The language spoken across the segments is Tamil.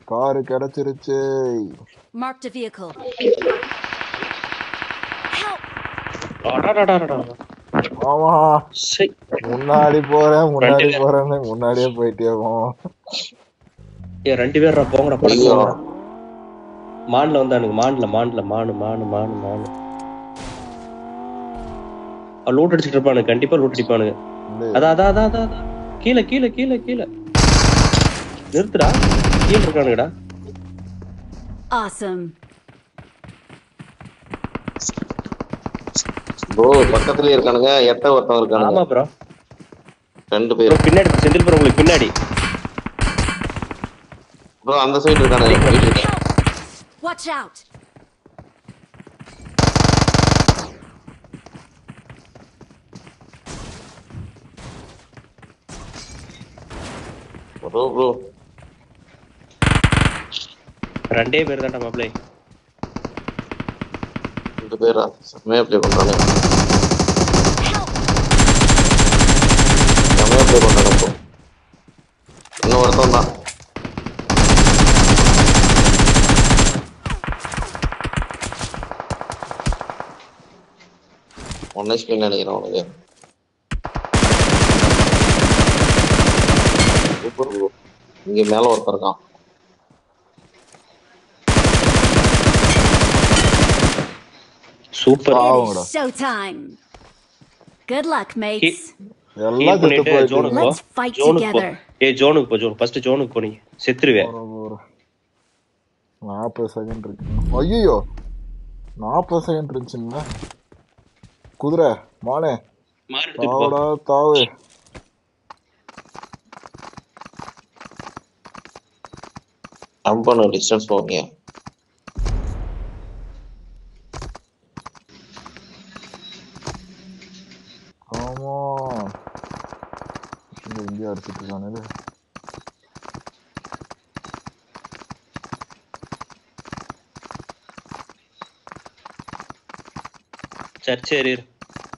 காரு கிடைச்சிருச்சு Marked a vehicle. Help! அடடடடடா. ஆமா சை. முன்னாடி போறேன் முன்னாடி ரெண்டு பேர். போறேன்னு முன்னாடியே போயிட்டே போவோம் ஏய், ரெண்டு பேர்ரா போங்கடா படக்கு ஐயோ. போங்கடா. மான்ல வந்தானுங்க மான்ல மான்ல மானு மானு மானு மானு லூட் அடிச்சுட்டு இருப்பானுங்க கண்டிப்பா லூட் அடிப்பானுங்க இந்த அதான் அதான் அதான் அதான் அதான். கீழே கீழே கீழே கீழே நிறுத்துடா கீழே இருக்கானுங்கடா Awesome. ப்ரோ பக்கத்துலயே இருக்கானுங்க எட்ட ஒருத்தன் இருக்கானுங்க ஆமா ப்ரோ ரெண்டு ப்ரோ பேர் பின்னாடி செந்தில் ப்ரோ உங்களுக்கு பின்னாடி ப்ரோ அந்த சைடு இருக்கானுங்க போயிட்டு இருக்கேன் Watch out! ப்ரோ ப்ரோ ரெண்டே பேர் தான்டா மாப்பிளை ரெண்டு பேரா செம்மையா ப்ளே பண்றானுங்க Help! செம்மையா ப்ளே பண்றானுங்க ப்ரோ இன்னும் ஒருத்தன் தான் ஒன் ஹெச்பி நினைக்கிறேன் உனக்கு சூப்பர் ப்ரோ இங்க மேல ஒருத்தன் இருக்கான் சூப்பர் பாவங்கடா Showtime! Good luck, mates. எல்லாம் ஹீல் செத்து பண்ணிட்டு போயிட்டு ஜோனுக்கு போ Let's fight ஜோனுக்கு போ together. ஏய் ஜோனுக்கு போ ஜோன் ஃபர்ஸ்ட் ஜோனுக்கு போ நீ செத்துருவேன் நாற்பது செகண்ட் இருக்கு ஐயோ நாற்பது செகண்ட் இருந்துச்சுங்களா குதிரை மானே மாறி எடுத்துட்டு போ தாவடா தாவு ஜம்ப் பண்ண டிஸ்டன்ஸ் போவீங்க ஆமா இங்க எங்கேயோ அடிச்சிட்டு இருக்கானு சரி சரி இரு.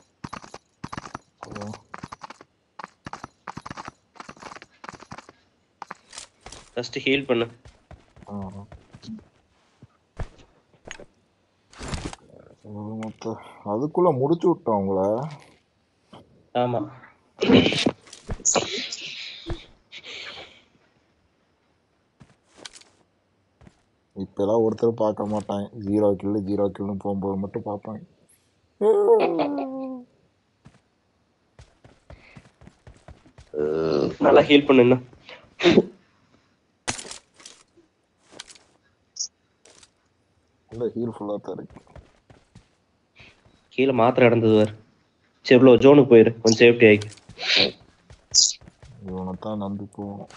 ஃபர்ஸ்ட் ஹீல் பண்ணு மொத்த அதுக்குள்ள முடிச்சு விட்டோம் உங்கள ஆமா இப்பெல்லாம் ஒருத்தர் பார்க்க மாட்டாங்க ஜீரோ கில்லு ஜீரோ கில்லுன்னு போகும்போது மட்டும் பார்ப்பாங்க நல்லா ஹீல் பண்ணு இன்னும் இல்லை ஹீல் ஃபுல்லாக தான் இருக்கு கீழே மாத்திரை இடந்தது வேறு சரி இவ்வளோ ஜோனுக்கு போயிரு கொஞ்சம் சேஃப்டி ஆகி இவனை தான் நம்பி போகணும்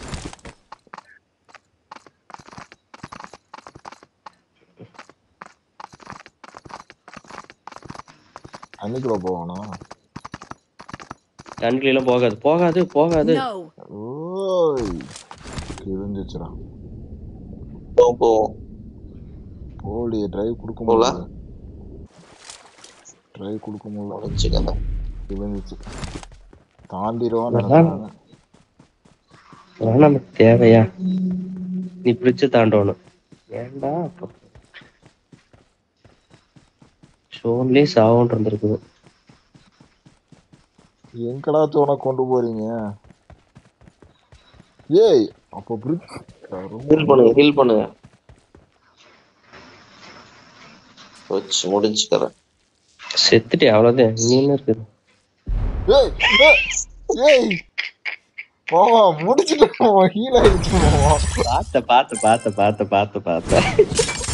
அன்னைக்குள்ள போகணும் தண்ணிலாம் போகாது போகாது போகாது No! ஓய் கிழிஞ்சிச்சுடா போவோம் போவோம் போலியே டிரைவ் கொடுக்க போல? முடியல டிரைவ் கொடுக்க முடியல முடிச்சுக்கல கிழிஞ்சிச்சு தாண்டிடுவான்னு அதான். நினைச்சாங்க அதெல்லாம் நமக்கு தேவையா நீ பிடிச்சு தாண்டணும் ஏன்டா அப்போ ஷோன்லயே சாவுன்னு இருந்திருக்குது எங்கடா தோண கொண்டு போறீங்க ஏய் அப்ப பிரிட்ஜ் ஹீல் பண்ணுங்க ஹீல் பண்ணுங்க வச்சு முடிச்சுக்கிறேன் செத்துட்டே அவ்வளவுதான் நீ என்ன இருக்குது ஏய் ஏய், ஏய் போவா முடிச்சுட்டு போவோம் ஹீல் ஆயிடுச்சு போவோம் பார்த்த பார்த்த பார்த்த பார்த்த பார்த்த பார்த்த